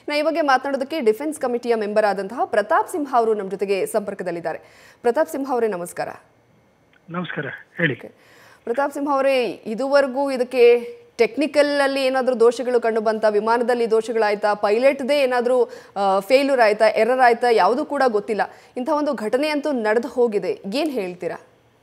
ನಾ ಈ ಬಗ್ಗೆ ಮಾತನಾಡೋದಕ್ಕೆ ಡಿಫೆನ್ಸ್ ಕಮಿಟಿಯ ಮೆಂಬರ್ ಆದಂತಹ ಪ್ರತಾಪ್ ಸಿಂಹ ಅವರು ನಮ್ಮ ಜೊತೆಗೆ ಸಂಪರ್ಕದಲ್ಲಿದ್ದಾರೆ ಪ್ರತಾಪ್ ಸಿಂಹ ಅವರೇ ನಮಸ್ಕಾರ ನಮಸ್ಕಾರ ಹೇಳಿ Okay. ಪ್ರತಾಪ್ ಸಿಂಹ ಅವರೇ ಇದುವರೆಗೂ ಇದಕ್ಕೆ ಟೆಕ್ನಿಕಲ್ ಅಲ್ಲಿ ಏನಾದರೂ ದೋಷಗಳು ಕಂಡು ಬಂತ ವಿಮಾನದಲ್ಲಿ ದೋಷಗಳಾಯ್ತಾ ಪೈಲಟ್ದೇ ಏನಾದರೂ ಫೇಲ್ಯೂರ್ ಆಯ್ತಾ ಎರರ್ ಆಯ್ತಾ ಯಾವುದೂ ಕೂಡ ಗೊತ್ತಿಲ್ಲ ಇಂಥ ಒಂದು ಘಟನೆ ಅಂತೂ ನಡೆದು ಹೋಗಿದೆ ಏನು ಹೇಳ್ತೀರಾ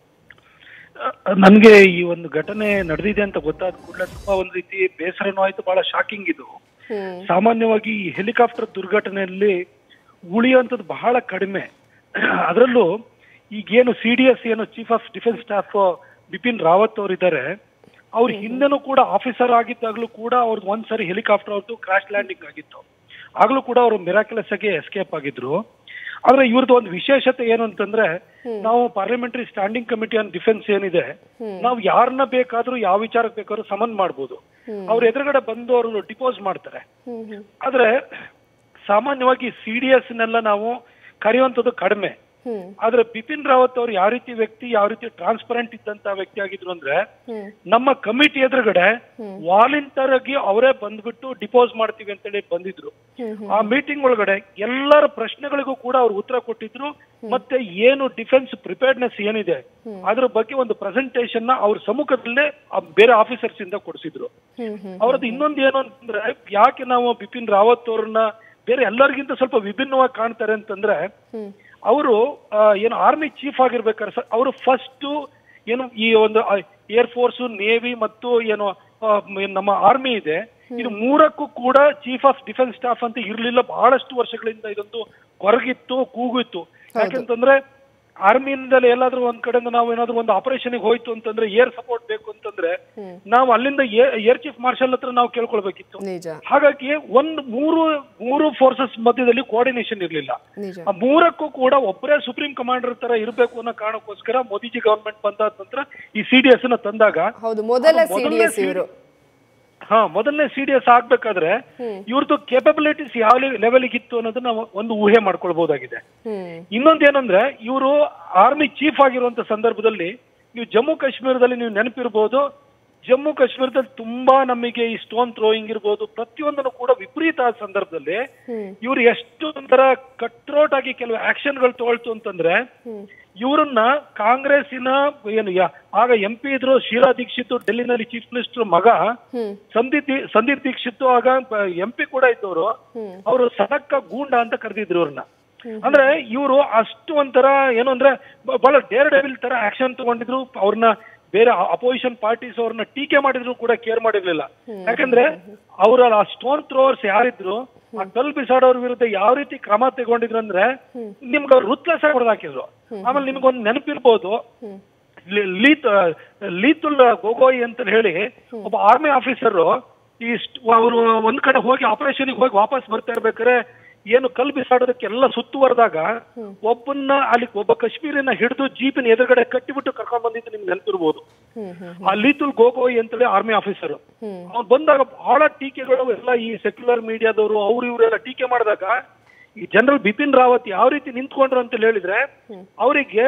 ನನಗೆ ಈ ಒಂದು ಘಟನೆ ನಡೆದಿದೆ ಅಂತ ಗೊತ್ತಾದ ಕೂಡಲೇ ತುಂಬಾ ಒಂದು ರೀತಿ ಬೇಸರನೂ ಆಯ್ತು ಬಹಳ ಶಾಕಿಂಗ್ ಇದು ಹ್ಮ್ ಸಾಮಾನ್ಯವಾಗಿ ಈ ಹೆಲಿಕಾಪ್ಟರ್ ದುರ್ಘಟನೆಯಲ್ಲಿ ಉಳಿಯುವಂಥದ್ದು ಬಹಳ ಕಡಿಮೆ ಅದರಲ್ಲೂ ಈಗೇನು ಸಿ ಡಿ ಎಸ್ ಏನು chief of defence staff Bipin Rawat ಅವರಿದ್ದಾರೆ ಅವ್ರ ಹಿಂದೆನೂ ಕೂಡ ಆಫೀಸರ್ ಆಗಿದ್ದಾಗಲೂ ಕೂಡ ಅವ್ರದ್ದು ಒಂದ್ಸರಿ ಹೆಲಿಕಾಪ್ಟರ್ ಅವ್ರದ್ದು ಕ್ರಾಶ್ ಲ್ಯಾಂಡಿಂಗ್ ಆಗಿತ್ತು ಆಗ್ಲೂ ಕೂಡ ಅವರು ಮಿರಾಕ್ಯುಲಸ್ ಆಗಿ ಎಸ್ಕೇಪ್ ಆಗಿದ್ರು ಆದ್ರೆ ಇವ್ರದ್ದು ಒಂದು ವಿಶೇಷತೆ ಏನು ಅಂತಂದ್ರೆ ನಾವು parliamentary standing committee on defence ಏನಿದೆ ನಾವು ಯಾರನ್ನ ಬೇಕಾದ್ರೂ ಯಾವ ವಿಚಾರಕ್ಕೆ ಬೇಕಾದ್ರೂ ಸಮನ್ ಮಾಡ್ಬೋದು ಅವ್ರ ಎದುರುಗಡೆ ಬಂದು ಅವರು ಡಿಪೋಸ್ ಮಾಡ್ತಾರೆ ಹ್ಮ್ ಹ್ಮ್ ಆದ್ರೆ ಸಾಮಾನ್ಯವಾಗಿ ಸಿ ಡಿ ಎಸ್ ನೆಲ್ಲ ನಾವು ಕರೆಯುವಂಥದ್ದು ಕಡಿಮೆ ಹ್ಮ್ ಆದ್ರೆ ಬಿಪಿನ್ ರಾವತ್ ಅವ್ರು ಯಾವ ರೀತಿ ವ್ಯಕ್ತಿ ಯಾವ ರೀತಿ ಟ್ರಾನ್ಸ್ಪರೆಂಟ್ ಇದ್ದಂತ ವ್ಯಕ್ತಿ ಆಗಿದ್ರು ಅಂದ್ರೆ ಹ್ಮ್ ನಮ್ಮ ಕಮಿಟಿ ಎದುರುಗಡೆ ವಾಲಂಟಿಯರ್ ಆಗಿ ಅವರೇ ಬಂದ್ಬಿಟ್ಟು ಡಿಪೋಸ್ ಮಾಡ್ತೀವಿ ಅಂತೇಳಿ ಬಂದಿದ್ರು ಹ್ಮ್ ಆ ಮೀಟಿಂಗ್ ಒಳಗಡೆ ಎಲ್ಲರ ಪ್ರಶ್ನೆಗಳಿಗೂ ಕೂಡ ಅವ್ರು ಉತ್ತರ ಕೊಟ್ಟಿದ್ರು ಮತ್ತೆ ಏನು ಡಿಫೆನ್ಸ್ ಪ್ರಿಪೇರ್ಡ್ನೆಸ್ ಏನಿದೆ ಅದ್ರ ಬಗ್ಗೆ ಒಂದು ಪ್ರೆಸೆಂಟೇಷನ್ ನ ಅವ್ರ ಸಮ್ಮುಖದಲ್ಲೇ ಆ ಬೇರೆ ಆಫೀಸರ್ಸ್ ಇಂದ ಕೊಡಿಸಿದ್ರು ಹ್ಮ್ ಹ್ಮ್ ಅವ್ರದ್ದು ಇನ್ನೊಂದು ಏನು ಅಂತಂದ್ರೆ ಯಾಕೆ ನಾವು ಬಿಪಿನ್ ರಾವತ್ ಅವ್ರನ್ನ ಬೇರೆ ಎಲ್ಲರಿಗಿಂತ ಸ್ವಲ್ಪ ವಿಭಿನ್ನವಾಗಿ ಕಾಣ್ತಾರೆ ಅಂತಂದ್ರೆ ಹ್ಮ್ ಅವರು ಏನು ಆರ್ಮಿ ಚೀಫ್ ಆಗಿರ್ಬೇಕಾದ್ರೆ ಸರ್ ಅವರು ಫಸ್ಟ್ ಏನು ಈ ಒಂದು ಏರ್ ಫೋರ್ಸ್ ನೇವಿ ಮತ್ತು ಏನು ಆ, ಮ್- ನಮ್ಮ ಆರ್ಮಿ ಇದೆ ಇದು ಮೂರಕ್ಕೂ ಕೂಡ ಚೀಫ್ ಆಫ್ ಡಿಫೆನ್ಸ್ ಸ್ಟಾಫ್ ಅಂತ ಇರ್ಲಿಲ್ಲ ಬಹಳಷ್ಟು ವರ್ಷಗಳಿಂದ ಇದೊಂದು ಕೊರಗಿತ್ತು ಕೂಗಿತ್ತು ಯಾಕೆಂತಂದ್ರೆ ಆರ್ಮಿಯಿಂದಲೇ ಎಲ್ಲಾದ್ರೂ ಒಂದ್ ಕಡೆಯಿಂದ ನಾವು ಏನಾದ್ರೂ ಒಂದು ಆಪರೇಷನ್ ಹೋಯ್ತು ಅಂತಂದ್ರೆ ಏರ್ ಸಪೋರ್ಟ್ ಬೇಕು ಅಂತಂದ್ರೆ ನಾವು ಅಲ್ಲಿಂದ ಏರ್ ಚೀಫ್ ಮಾರ್ಷಲ್ ಹತ್ರ ನಾವು ಕೇಳ್ಕೊಳ್ಬೇಕಿತ್ತು ನಿಜ ಹಾಗಾಗಿ ಒಂದು ಮೂರು ಮೂರು ಫೋರ್ಸಸ್ ಮಧ್ಯದಲ್ಲಿ ಕೋಆರ್ಡಿನೇಷನ್ ಇರ್ಲಿಲ್ಲ ನಿಜ ಆ ಮೂರಕ್ಕೂ ಕೂಡ ಒಬ್ಬರೇ ಸುಪ್ರೀಂ ಕಮಾಂಡರ್ ತರ ಇರಬೇಕು ಅನ್ನೋ ಕಾರಣಕ್ಕೋಸ್ಕರ ಮೋದಿಜಿ ಗವರ್ಮೆಂಟ್ ಬಂದಾದ ನಂತರ ಈ ಸಿ ಡಿ ಎಸ್ ನ ತಂದಾಗ ಹೌದು ಮೊದಲ ಅದು ಸಿ ಡಿ ಮೊದಲನೇ ಎಸ್ ಇವರು ಹಾ ಮೊದಲನೇ ಸಿ ಡಿ ಎಸ್ ಆಗ್ಬೇಕಾದ್ರೆ ಇವ್ರದ್ದು ಕೇಪಬಿಲಿಟೀಸ್ ಯಾವ ಲೆವೆಲ್ಗೆ ಇತ್ತು ಅನ್ನೋದನ್ನ ಒಂದು ಊಹೆ ಮಾಡ್ಕೊಳ್ಬಹುದಾಗಿದೆ ಹ್ಮ್ ಇನ್ನೊಂದೇನಂದ್ರೆ ಇವರು ಆರ್ಮಿ ಚೀಫ್ ಆಗಿರುವಂತ ಸಂದರ್ಭದಲ್ಲಿ ನೀವು ಜಮ್ಮು ಕಾಶ್ಮೀರದಲ್ಲಿ ನೀವು ನೆನಪಿರ್ಬೋದು ಜಮ್ಮು ಕಾಶ್ಮೀರದಲ್ಲಿ ತುಂಬಾ ನಮಗೆ ಈ ಸ್ಟೋನ್ ಥ್ರೋಯಿಂಗ್ ಇರ್ಬೋದು ಪ್ರತಿಯೊಂದನ್ನು ಕೂಡ ವಿಪರೀತ ಆದ ಸಂದರ್ಭದಲ್ಲಿ ಹ್ಮ್ ಇವ್ರು ಎಷ್ಟು ಒಂಥರ ಕಟ್ರೋಟ್ ಆಗಿ ಕೆಲವು ಆಕ್ಷನ್ಗಳು ತಗೊಳ್ತು ಅಂತಂದ್ರೆ ಹ್ಮ್ ಇವರನ್ನ ಕಾಂಗ್ರೆಸ್ಸಿನ ಏನು ಯಾ- ಆಗ ಎಂ ಪಿ ಇದ್ರು ಶೀಲಾ ದೀಕ್ಷಿತ್ ಡೆಲ್ಲಿನಲ್ಲಿ ಚೀಫ್ ಮಿನಿಸ್ಟರ್ ಮಗ ಹ್ಮ್ ಸಂದೀಪ್ ದಿ- ಸಂದೀಪ್ ದೀಕ್ಷಿತ್ ಆಗ ಎಂ ಪಿ ಕೂಡ ಇದ್ದವರು ಹ್ಮ್ ಅವರು ಸಡಕ್ಕ ಗೂಂಡ ಅಂತ ಕರೆದಿದ್ರು ಇವ್ರನ್ನ ಅಂದ್ರೆ ಇವರು ಅಷ್ಟು ಒಂಥರ ಏನು ಅಂದ್ರೆ ಬ- ಬಹಳ ಡೇರ್ ಡೆವಿಲ್ ತರ ಆಕ್ಷನ್ ತಗೊಂಡಿದ್ರು ಅವ್ರನ್ನ ಬೇರೆ ಅಪೋಸಿಷನ್ ಪಾರ್ಟೀಸ್ ಅವ್ರನ್ನ ಟೀಕೆ ಮಾಡಿದ್ರು ಕೂಡ ಕೇರ್ ಮಾಡಿರ್ಲಿಲ್ಲ ಯಾಕಂದ್ರೆ ಅವರ ಆ ಸ್ಟೋನ್ ಥ್ರೋವರ್ಸ್ ಯಾರಿದ್ರು ಆ ಕಲ್ ಬಿಸಾಡೋರ್ ವಿರುದ್ಧ ಯಾವ ರೀತಿ ಕ್ರಮ ತಗೊಂಡಿದ್ರು ಅಂದ್ರೆ ನಿಮ್ಗೆ ಅವ್ರು ರುತ್ಲೆಸ್ ಆಗಿ ಹೊಡೆದಾಕಿದ್ರು ಆಮೇಲೆ ನಿಮ್ಗೊಂದು ನೆನಪಿರ್ಬೋದು ಲಿ- ಲೀತ್ ಲೀತುಲ್ ಗೋಗೋಯ್ ಅಂತ ಹೇಳಿ ಒಬ್ಬ ಆರ್ಮಿ ಆಫೀಸರ್ ಈ ಅವರು ಒಂದ್ ಕಡೆ ಹೋಗಿ ಆಪರೇಷನ್ ಹೋಗಿ ವಾಪಸ್ ಬರ್ತಾ ಇರ್ಬೇಕಾದ್ರೆ ಏನು ಕಲ್ ಬಿಸಾಡೋದಕ್ಕೆ ಎಲ್ಲ ಸುತ್ತುವರೆದಾಗ ಒಬ್ಬನ್ನ ಅಲ್ಲಿ ಒಬ್ಬ ಕಾಶ್ಮೀರಿನ ಹಿಡಿದು ಜೀಪಿನ ಎದುರುಗಡೆ ಕಟ್ಟಿಬಿಟ್ಟು ಕರ್ಕೊಂಡ್ ಬಂದಿದ್ದು ನಿಮ್ಗೆ ನೆನಪಿರ್ಬೋದು ಹ್ಮ್ ಹ್ಮ್ ಆ ಲೀತುಲ್ ಗೋಗೋಯ್ ಅಂತೇಳಿ ಆರ್ಮಿ ಆಫೀಸರ್ ಹ್ಮ್ ಅವ್ನು ಬಂದಾಗ ಬಹಳ ಟೀಕೆಗಳು ಎಲ್ಲ ಈ ಸೆಕ್ಯುಲರ್ ಮೀಡಿಯಾದವರು ಅವ್ರು ಇವರೆಲ್ಲ ಟೀಕೆ ಮಾಡಿದಾಗ ಈ ಜನರಲ್ ಬಿಪಿನ್ ರಾವತ್ ಯಾವ ರೀತಿ ನಿಂತ್ಕೊಂಡ್ರು ಅಂತ ಹೇಳಿದ್ರೆ ಅವರಿಗೆ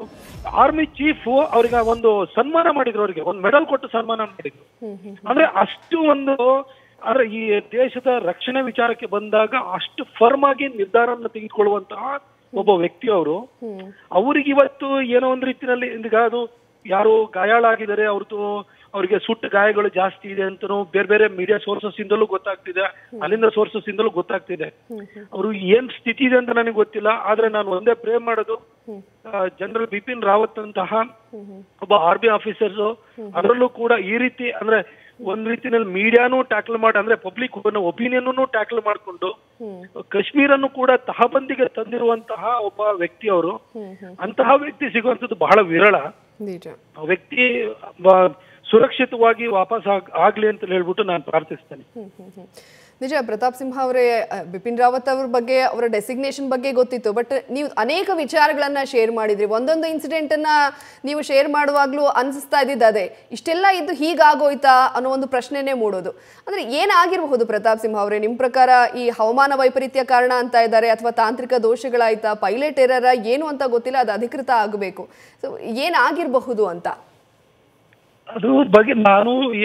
ಆರ್ಮಿ ಚೀಫ್ ಅವ್ರಿಗೆ ಒಂದು ಸನ್ಮಾನ ಮಾಡಿದ್ರು ಅವರಿಗೆ ಒಂದು ಮೆಡಲ್ ಕೊಟ್ಟು ಸನ್ಮಾನ ಮಾಡಿದ್ರು ಹ್ಮ್ ಹ್ಮ್ ಅಂದ್ರೆ ಅಷ್ಟು ಒಂದು ಅಂದ್ರೆ ಈ ದೇಶದ ರಕ್ಷಣೆ ವಿಚಾರಕ್ಕೆ ಬಂದಾಗ ಅಷ್ಟು ಫರ್ಮ್ ಆಗಿ ನಿರ್ಧಾರವನ್ನು ತೆಗೆದುಕೊಳ್ಳುವಂತಹ ಒಬ್ಬ ವ್ಯಕ್ತಿ ಅವರು ಹ್ಮ್ ಅವ್ರಿಗೆ ಇವತ್ತು ಏನೋ ಒಂದು ರೀತಿಯಲ್ಲಿ ಈಗ ಅದು ಯಾರು ಗಾಯಾಳಾಗಿದ್ದಾರೆ ಅವ್ರದ್ದು ಅವರಿಗೆ ಸುಟ್ಟು ಗಾಯಗಳು ಜಾಸ್ತಿ ಇದೆ ಅಂತನೂ ಬೇರೆ ಬೇರೆ ಮೀಡಿಯಾ ಸೋರ್ಸಸ್ ಇಂದಲೂ ಗೊತ್ತಾಗ್ತಿದೆ ಅಲ್ಲಿಂದ ಸೋರ್ಸಸ್ ಇಂದಲೂ ಗೊತ್ತಾಗ್ತಿದೆ ಅವರು ಏನ್ ಸ್ಥಿತಿ ಇದೆ ಅಂತ ನನಗೆ ಗೊತ್ತಿಲ್ಲ ಆದ್ರೆ ನಾನು ಒಂದೇ ಪ್ರೇ ಮಾಡೋದು ಜನರಲ್ ಬಿಪಿನ್ ರಾವತ್ ಅಂತಹ ಒಬ್ಬ ಆರ್ ಬಿ ಆಫೀಸರ್ಸ್ ಅದರಲ್ಲೂ ಕೂಡ ಈ ರೀತಿ ಅಂದ್ರೆ ಒಂದ್ ರೀತಿನಲ್ಲಿ ಮೀಡಿಯಾನು ಟ್ಯಾಕಲ್ ಮಾಡಿ ಅಂದ್ರೆ ಪಬ್ಲಿಕ್ ಒಪಿನಿಯನ್ ಟ್ಯಾಕಲ್ ಮಾಡ್ಕೊಂಡು ಹ್ಮ್ ಕಾಶ್ಮೀರನ್ನು ಕೂಡ ತಹಬಂದಿಗೆ ತಂದಿರುವಂತಹ ಒಬ್ಬ ವ್ಯಕ್ತಿ ಅವರು ಹ್ಮ್ ಹ್ಮ್ ಅಂತಹ ವ್ಯಕ್ತಿ ಸಿಗುವಂತದ್ದು ಬಹಳ ವಿರಳ ನಿಜ ಆ ವ್ಯಕ್ತಿ ಬ- ಸುರಕ್ಷಿತವಾಗಿ ವಾಪಸ್ ಆಗ್- ಆಗ್ಲಿ ಅಂತ ಹೇಳ್ಬಿಟ್ಟು ನಾನು ಪ್ರಾರ್ಥಿಸ್ತೇನೆ ಹ್ಮ್, ಹ್ಮ್, ಹ್ಮ್. ನಿಜ ಪ್ರತಾಪ್ ಸಿಂಹ ಅವರೇ ಅಹ್, ಬಿಪಿನ್ ರಾವತ್ ಅವ್ರ ಬಗ್ಗೆ ಅವರ ಡೆಸಿಗ್ನೇಷನ್ ಬಗ್ಗೆ ಗೊತ್ತಿತ್ತು ಬಟ್ ನೀವು ಅನೇಕ ವಿಚಾರಗಳನ್ನ ಶೇರ್ ಮಾಡಿದ್ರಿ ಒಂದೊಂದು ಇನ್ಸಿಡೆಂಟ್ ಅನ್ನ ನೀವು ಶೇರ್ ಮಾಡುವಾಗ್ಲೂ ಅನ್ಸಿಸ್ತಾ ಇದ್ದಿದ್ದು ಅದೇ ಇಷ್ಟೆಲ್ಲ ಇದ್ದು ಹೀಗಾಗೋಯ್ತಾ ಅನ್ನೋ ಒಂದು ಪ್ರಶ್ನೆನೇ ಮೂಡೋದು ಅಂದ್ರೆ ಏನಾಗಿರಬಹುದು ಪ್ರತಾಪ್ ಸಿಂಹ ಅವರೇ ನಿಮ್ಮ ಪ್ರಕಾರ ಈ ಹವಾಮಾನ ವೈಪರೀತ್ಯ ಕಾರಣ ಅಂತ ಇದ್ದಾರೆ ಅಥವಾ ತಾಂತ್ರಿಕ ದೋಷಗಳಾಯ್ತಾ ಪೈಲಟ್ ಎರರ ಏನು ಅಂತ ಗೊತ್ತಿಲ್ಲ ಅದು ಅಧಿಕೃತ ಆಗಬೇಕು ಸೊ ಏನಾಗಿರಬಹುದು ಅಂತ ಅದ್ರ ಬಗ್ಗೆ ನಾನು ಯ-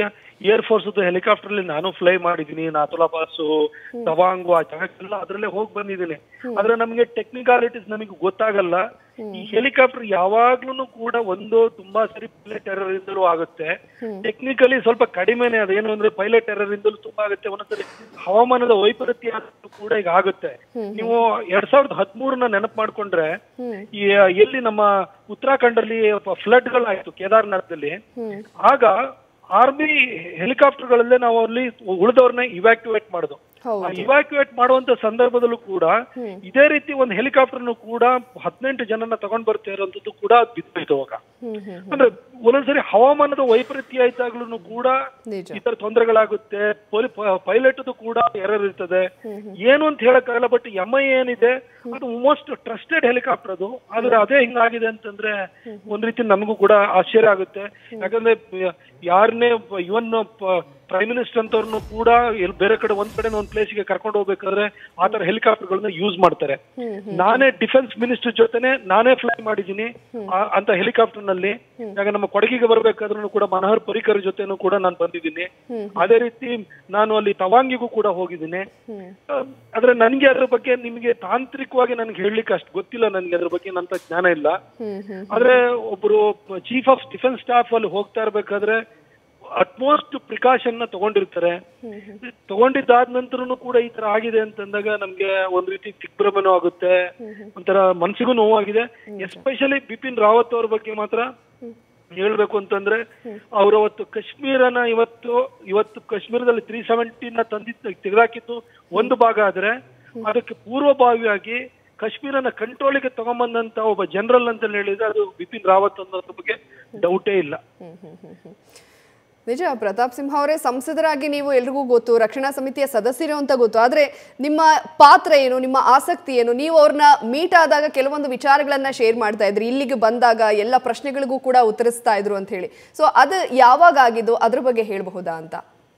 ಏರ್ ಫೋರ್ಸ್ ಹೆಲಿಕಾಪ್ಟರ್ ಅಲ್ಲಿ ನಾನು ಫ್ಲೈ ಮಾಡಿದೀನಿ ನಾಥುಲಾ ಪಾಸು ತವಾಂಗು ಆ ಜಾಗಕ್ಕೆಲ್ಲ ಅದ್ರಲ್ಲೇ ಹೋಗಿ ಬಂದಿದ್ದೀನಿ ಆದ್ರೆ ನಮಗೆ ಟೆಕ್ನಿಕಾಲಿಟೀಸ್ ನಮಗೆ ಗೊತ್ತಾಗಲ್ಲ ಈ ಹೆಲಿಕಾಪ್ಟರ್ ಯಾವಾಗ್ಲೂ ಕೂಡ ಒಂದು ತುಂಬಾ ಸರಿ ಪೈಲಟ್ ಎರರ್ ಇಂದಲೂ ಆಗುತ್ತೆ ಟೆಕ್ನಿಕಲಿ ಸ್ವಲ್ಪ ಕಡಿಮೆನೆ ಅದೇನು ಅಂದ್ರೆ ಪೈಲಟ್ ಎರರ್ ಇಂದಲೂ ತುಂಬಾ ಆಗುತ್ತೆ ಒಂದೊಂದ್ಸರಿ ಹವಾಮಾನದ ವೈಪರೀತ್ಯ ಆದ್ರೂ ಕೂಡ ಈಗ ಆಗುತ್ತೆ ನೀವು ಎರಡ್ ಸಾವಿರದ ಹದಿಮೂರನ್ನ ನೆನಪು ಮಾಡ್ಕೊಂಡ್ರೆ ಈ ಎಲ್ಲಿ ನಮ್ಮ ಉತ್ತರಾಖಂಡ್ ಅಲ್ಲಿ ಫ್ಲಡ್ ಗಳಾಯ್ತು ಕೇದಾರ್ನಾಥ್ದಲ್ಲಿ ಆಗ ಆರ್ಮಿ ಹೆಲಿಕಾಪ್ಟರ್ ಗಳಲ್ಲೇ ನಾವು ಅಲ್ಲಿ ಉಳಿದವ್ರನ್ನ ಇವ್ಯಾಕ್ಯುವೇಟ್ ಮಾಡುದು ಹೌದು ಇವ್ಯಾಕ್ಯುವೇಟ್ ಮಾಡುವಂತ ಸಂದರ್ಭದಲ್ಲೂ ಕೂಡ ಇದೇ ರೀತಿ ಒಂದು ಹೆಲಿಕಾಪ್ಟರ್ ಕೂಡ ಹದಿನೆಂಟು ಜನನ ತಗೊಂಡ್ ಬರ್ತಾ ಇರೋಂಥದ್ದು ಕೂಡ ಬಿದ್ದೋಯ್ತು ಅವಾಗ ಹ್ಮ್ ಹ್ಮ್ ಅಂದ್ರೆ ಒಂದೊಂದ್ಸರಿ ಹವಾಮಾನದ ವೈಪರೀತ್ಯ ಆಯ್ತಾಗ್ಲೂ ಕೂಡ ನಿಜ ಈ ತರ ತೊಂದರೆಗಳಾಗುತ್ತೆ ಪೈಲಟ್ ಕೂಡ ಎರರ್ ಇರ್ತದೆ ಏನು ಅಂತ ಹೇಳಕ್ಕಾಗಲ್ಲ ಬಟ್ ಎಂ ಐ ಏನಿದೆ ಅದು ಮೋಸ್ಟ್ ಟ್ರಸ್ಟೆಡ್ ಹೆಲಿಕಾಪ್ಟರ್ ಅದು ಆದ್ರೆ ಅದೇ ಹಿಂಗಾಗಿದೆ ಅಂತಂದ್ರೆ ಒಂದ್ ರೀತಿ ನಮಗೂ ಕೂಡ ಆಶ್ಚರ್ಯ ಆಗುತ್ತೆ ಯಾಕಂದ್ರೆ ಯಾರನ್ನೇ ಇವನ್ ಪ್ರೈಮ್ ಮಿನಿಸ್ಟರ್ ಅಂತವ್ರನ್ನು ಕೂಡ ಎಲ್ ಬೇರೆ ಕಡೆ ಒಂದ್ ಕಡೆ ಒಂದ್ ಪ್ಲೇಸ್ಗೆ ಕರ್ಕೊಂಡು ಹೋಗ್ಬೇಕಾದ್ರೆ ಆ ತರ ಹೆಲಿಕಾಪ್ಟರ್ ಗಳನ್ನ ಯೂಸ್ ಮಾಡ್ತಾರೆ ನಾನೇ ಡಿಫೆನ್ಸ್ ಮಿನಿಸ್ಟರ್ ಜೊತೆನೆ ನಾನೇ ಫ್ಲೈ ಮಾಡಿದೀನಿ ಆ- ಅಂತ ಹೆಲಿಕಾಪ್ಟರ್ ನಲ್ಲಿ ಈಗ ನಮ್ಮ ಕೊಡಗಿಗೆ ಬರ್ಬೇಕಾದ್ರೂ ಕೂಡ ಮನೋಹರ್ ಪರಿಕರ್ ಜೊತೆನೂ ಕೂಡ ನಾನು ಬಂದಿದ್ದೀನಿ ಅದೇ ರೀತಿ ನಾನು ಅಲ್ಲಿ ತವಾಂಗಿಗೂ ಕೂಡ ಹೋಗಿದ್ದೀನಿ ಆ, ಆದ್ರೆ ನನ್ಗೆ ಅದ್ರ ಬಗ್ಗೆ ನಿಮ್ಗೆ ತಾಂತ್ರಿಕವಾಗಿ ನನ್ಗೆ ಹೇಳಲಿಕ್ಕೆ ಅಷ್ಟು ಗೊತ್ತಿಲ್ಲ ನನ್ಗೆ ಅದ್ರ ಬಗ್ಗೆ ನಂತ ಜ್ಞಾನ ಇಲ್ಲ ಹ್ಮ್ ಹ್ಮ್ ಆದ್ರೆ ಒಬ್ರು ಚೀಫ್ ಆಫ್ ಡಿಫೆನ್ಸ್ ಸ್ಟಾಫ್ ಅಲ್ಲಿ ಹೋಗ್ತಾ ಇರ್ಬೇಕಾದ್ರೆ ಅಟ್ಮೋಸ್ಟ್ ಪ್ರಿಕಾಷನ್ ನ ತಗೊಂಡಿರ್ತಾರೆ ತಗೊಂಡಿದ್ದಾದ ನಂತರನು ಕೂಡ ಈ ತರ ಆಗಿದೆ ಅಂತಂದಾಗ ನಮ್ಗೆ ಒಂದ್ ರೀತಿ ದಿಗ್ಭ್ರಮೆನೂ ಆಗುತ್ತೆ ಒಂಥರ ಮನ್ಸಿಗೂ ನೋವಾಗಿದೆ ಎಸ್ಪೆಷಲಿ ಬಿಪಿನ್ ರಾವತ್ ಅವ್ರ ಬಗ್ಗೆ ಮಾತ್ರ ಹೇಳ್ಬೇಕು ಅಂತಂದ್ರೆ ಅವ್ರು ಅವತ್ತು ಕಾಶ್ಮೀರನ ಇವತ್ತು ಇವತ್ತು ಕಾಶ್ಮೀರದಲ್ಲಿ ತ್ರೀ ಸೆವೆಂಟಿನ ತಂದಿದ್ದ ತೆಗೆದಾಕಿದ್ದು ಒಂದು ಭಾಗ ಆದ್ರೆ ಅದಕ್ಕೆ ಪೂರ್ವಭಾವಿಯಾಗಿ ಕಾಶ್ಮೀರನ ಕಂಟ್ರೋಲಿಗೆ ತಗೊಂಬಂದಂತ ಒಬ್ಬ ಜನರಲ್ ಅಂತ ಹೇಳಿದ್ರೆ ಅದು ಬಿಪಿನ್ ರಾವತ್ ಅನ್ನೋದ್ರ ಬಗ್ಗೆ ಡೌಟೇ ಇಲ್ಲ ಹ್ಮ್ ಹ್ಮ್ ಹ್ಮ್ ಹ್ಮ್. ನಿಜ ಪ್ರತಾಪ್ ಸಿಂಹ ಅವರೇ ಸಂಸದರಾಗಿ ನೀವು ಎಲ್ರಿಗೂ ಗೊತ್ತು ರಕ್ಷಣಾ ಸಮಿತಿಯ ಸದಸ್ಯರು ಅಂತ ಗೊತ್ತು ಆದ್ರೆ ನಿಮ್ಮ ಪಾತ್ರ ಏನು ನಿಮ್ಮ ಆಸಕ್ತಿ ಏನು ನೀವು ಅವ್ರನ್ನ ಮೀಟ್ ಆದಾಗ ಕೆಲವೊಂದು ವಿಚಾರಗಳನ್ನ ಶೇರ್ ಮಾಡ್ತಾ ಇದ್ರಿ ಇಲ್ಲಿಗೆ ಬಂದಾಗ ಎಲ್ಲ ಪ್ರಶ್ನೆಗಳಿಗೂ ಕೂಡ ಉತ್ತರಿಸ್ತಾ ಇದ್ರು ಅಂತ ಹೇಳಿ ಸೊ ಅದು ಯಾವಾಗ ಆಗಿದ್ದು ಅದ್ರ ಬಗ್ಗೆ ಹೇಳಬಹುದಾ ಅಂತ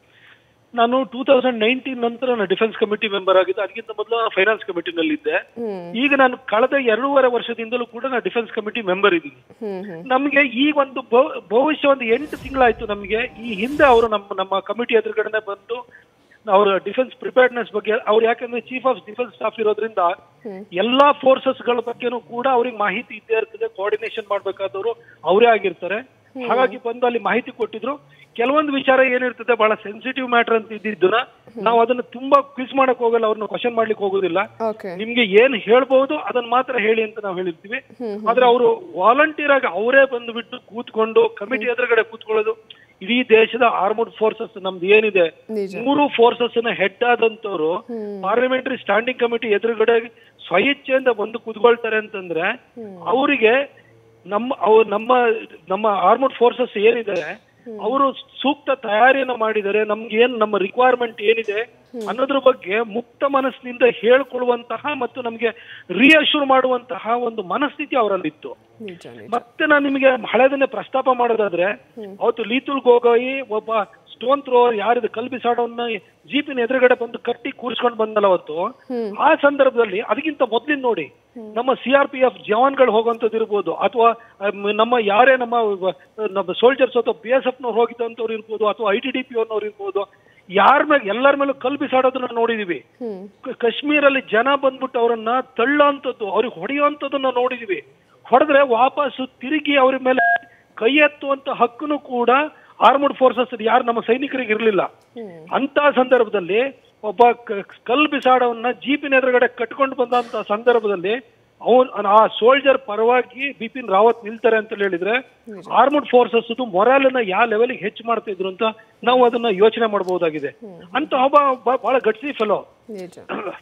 ನಾನು ಟೂ ತೌಸಂಡ್ ನೈನ್ಟೀನ್ ನಂತರ ನಾನು ಡಿಫೆನ್ಸ್ ಕಮಿಟಿ ಮೆಂಬರ್ ಆಗಿದ್ದೆ ಅದಕ್ಕಿಂತ ಮೊದಲು ನಾನು ಫೈನಾನ್ಸ್ ಕಮಿಟಿನಲ್ಲಿ ಇದ್ದೆ ಈಗ ನಾನು ಕಳೆದ ಎರಡೂವರೆ ವರ್ಷದಿಂದಲೂ ಕೂಡ ನಾನು ಡಿಫೆನ್ಸ್ ಕಮಿಟಿ ಮೆಂಬರ್ ಇದ್ದೀನಿ ಹ್ಮ್ ಹ್ಮ್ ನಮ್ಗೆ ಈ ಒಂದು ಭವ- ಭವಿಷ್ಯ ಒಂದು ಎಂಟು ತಿಂಗಳಾಯ್ತು ನಮಗೆ ಈ ಹಿಂದೆ ಅವರು ನಮ್ಮ ನಮ್ಮ ಕಮಿಟಿ ಎದುರುಗಡೆ ಬಂದು ಅವ್ರ ಡಿಫೆನ್ಸ್ ಪ್ರಿಪೇರ್ಡ್ನೆಸ್ ಬಗ್ಗೆ ಅವ್ರು ಯಾಕಂದ್ರೆ ಚೀಫ್ ಆಫ್ ಡಿಫೆನ್ಸ್ ಸ್ಟಾಫ್ ಇರೋದ್ರಿಂದ ಎಲ್ಲಾ ಫೋರ್ಸಸ್ ಗಳ ಬಗ್ಗೆನೂ ಕೂಡ ಅವ್ರಿಗೆ ಮಾಹಿತಿ ಇದ್ದೇ ಇರ್ತದೆ ಕೋಆರ್ಡಿನೇಷನ್ ಮಾಡ್ಬೇಕಾದವರು ಅವರೇ ಆಗಿರ್ತಾರೆ ಹಾಗಾಗಿ ಬಂದು ಅಲ್ಲಿ ಮಾಹಿತಿ ಕೊಟ್ಟಿದ್ರು ಕೆಲವೊಂದು ವಿಚಾರ ಏನಿರ್ತದೆ ಬಹಳ ಸೆನ್ಸಿಟಿವ್ ಮ್ಯಾಟರ್ ಅಂತ ಇದ್ದಿದ್ದನ್ನ ನಾವು ಅದನ್ನ ತುಂಬಾ ಕ್ವಿಸ್ ಮಾಡಕ್ ಹೋಗಲ್ಲ ಅವ್ರನ್ನ ಕ್ವಶನ್ ಮಾಡ್ಲಿಕ್ಕೆ ಹೋಗೋದಿಲ್ಲ ಓಕೆ ನಿಮ್ಗೆ ಏನ್ ಹೇಳ್ಬಹುದು ಅದನ್ನ ಮಾತ್ರ ಹೇಳಿ ಅಂತ ನಾವು ಹೇಳಿರ್ತೀವಿ ಆದ್ರೆ ಅವರು ವಾಲಂಟಿಯರ್ ಆಗಿ ಅವರೇ ಬಂದ್ಬಿಟ್ಟು ಕೂತ್ಕೊಂಡು ಕಮಿಟಿ ಎದುರುಗಡೆ ಕೂತ್ಕೊಳ್ಳೋದು ಇಡೀ ದೇಶದ ಆರ್ಮಡ್ ಫೋರ್ಸಸ್ ನಮ್ದು ಏನಿದೆ ನಿಜ ಮೂರು ಫೋರ್ಸಸ್ ನ ಹೆಡ್ ಆದಂತವ್ರು ಪಾರ್ಲಿಮೆಂಟರಿ ಸ್ಟ್ಯಾಂಡಿಂಗ್ ಕಮಿಟಿ ಎದುರುಗಡೆ ಸ್ವಇಚ್ಛೆಯಿಂದ ಬಂದು ಕೂತ್ಕೊಳ್ತಾರೆ ಅಂತಂದ್ರೆ ಅವರಿಗೆ ನಮ್ಮ ಅವ್ರು ನಮ್ಮ ನಮ್ಮ ಆರ್ಮಡ್ ಫೋರ್ಸಸ್ ಏನಿದೆ ಅವರು ಸೂಕ್ತ ತಯಾರಿಯನ್ನ ಮಾಡಿದರೆ ನಮ್ಗೆ ಏನ್ ನಮ್ಮ ರಿಕ್ವೈರ್ಮೆಂಟ್ ಏನಿದೆ ಅನ್ನೋದ್ರ ಬಗ್ಗೆ ಮುಕ್ತ ಮನಸ್ಸಿನಿಂದ ಹೇಳ್ಕೊಳ್ಳುವಂತಹ ಮತ್ತು ನಮ್ಗೆ ರಿಯಶ್ಯೂರ್ ಮಾಡುವಂತಹ ಒಂದು ಮನಸ್ಥಿತಿ ಅವರಲ್ಲಿತ್ತು ನಿಜ ನಿಜ ಮತ್ತೆ ನಾನು ನಿಮಗೆ ಹಳೆದನ್ನೇ ಪ್ರಸ್ತಾಪ ಮಾಡೋದಾದ್ರೆ ಅವತ್ತು ಲೀತುಲ್ ಗೋಗೋಯಿ ಒಬ್ಬ ಸ್ಟೋನ್ ಥ್ರೋವರ್ ಯಾರಿದ ಕಲ್ ಬಿಸಾಡೋನ್ನ ಜೀಪಿನ ಎದುರುಗಡೆ ಬಂದು ಕಟ್ಟಿ ಕೂರಿಸ್ಕೊಂಡು ಬಂದಲ್ಲ ಅವತ್ತು ಆ ಸಂದರ್ಭದಲ್ಲಿ ಅದಕ್ಕಿಂತ ಮೊದ್ಲಿನ ನೋಡಿ ನಮ್ಮ ಸಿ ಆರ್ ಪಿ ಎಫ್ ಜವಾನ್ಗಳು ಹೋಗುವಂತದ್ದು ಇರ್ಬೋದು ಅಥವಾ ಅಮ್, ನಮ್ಮ ಯಾರೇ ನಮ್ಮ ವ- ನಮ್ಮ ಸೋಲ್ಜರ್ಸ್ ಅಥವಾ ಬಿ ಎಸ್ ಎಫ್ ನವ್ರು ಹೋಗಿದ್ದಂಥವ್ರು ಇರ್ಬೋದು ಅಥವಾ ಐ ಟಿ ಡಿ ಪಿ ಅವ್ರವ್ರು ಇರ್ಬೋದು ಯಾರ ಮೇಲೆ ಎಲ್ಲರ ಮೇಲೂ ಕಲ್ ಬಿಸಾಡೋದನ್ನ ನೋಡಿದೀವಿ ಹ್ಮ್ ಕ- ಕಾಶ್ಮೀರಲ್ಲಿ ಜನ ಬಂದ್ಬಿಟ್ಟು ಅವರನ್ನ ತಳ್ಳೋಂಥದ್ದು ಅವ್ರಿಗೆ ಹೊಡೆಯುವಂಥದ್ದನ್ನ ನೋಡಿದೀವಿ ಹೊಡೆದ್ರೆ ವಾಪಸ್ಸು ತಿರುಗಿ ಅವ್ರ ಮೇಲೆ ಕೈ ಎತ್ತುವಂತ ಹಕ್ಕುನು ಕೂಡ ಆರ್ಮಡ್ ಫೋರ್ಸಸ್ ಯಾರು ನಮ್ಮ ಸೈನಿಕರಿಗೆ ಇರಲಿಲ್ಲ ಅಂತ ಸಂದರ್ಭದಲ್ಲಿ ಒಬ್ಬ ಕ- ಕಲ್ ಬಿಸಾಡವನ್ನ ಜೀಪಿನ ಎದುರುಗಡೆ ಕಟ್ಕೊಂಡು ಬಂದಂತ ಸಂದರ್ಭದಲ್ಲಿ ಅವನ್ ಆ ಸೋಲ್ಜರ್ ಪರವಾಗಿ ಬಿಪಿನ್ ರಾವತ್ ನಿಲ್ತಾರೆ ಅಂತ ಹೇಳಿದ್ರೆ ಆರ್ಮಡ್ ಫೋರ್ಸಸ್ ಮೊರಾಲನ್ನ ಯಾವ ಲೆವೆಲ್ಗೆ ಹೆಚ್ಚು ಮಾಡ್ತಾ ಇದ್ರು ಅಂತ ನಾವು ಅದನ್ನ ಯೋಚನೆ ಮಾಡಬಹುದಾಗಿದೆ ಅಂತ ಒಬ್ಬ ಬ- ಬಹಳ ಗಟ್ಸಿ ಫೆಲೋ ನಿಜ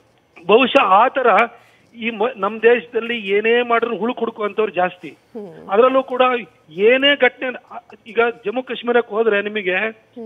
ಬಹುಶಃ ಆ ತರ ಈ ಮ- ನಮ್ ದೇಶದಲ್ಲಿ ಏನೇ ಮಾಡಿದ್ರು ಹುಳು ಹುಡುಕುವಂತವ್ರು ಜಾಸ್ತಿ ಅದರಲ್ಲೂ ಕೂಡ ಏನೇ ಘಟನೆ ಈಗ ಜಮ್ಮು ಕಾಶ್ಮೀರಕ್ಕೆ ಹೋದ್ರೆ ನಿಮಗೆ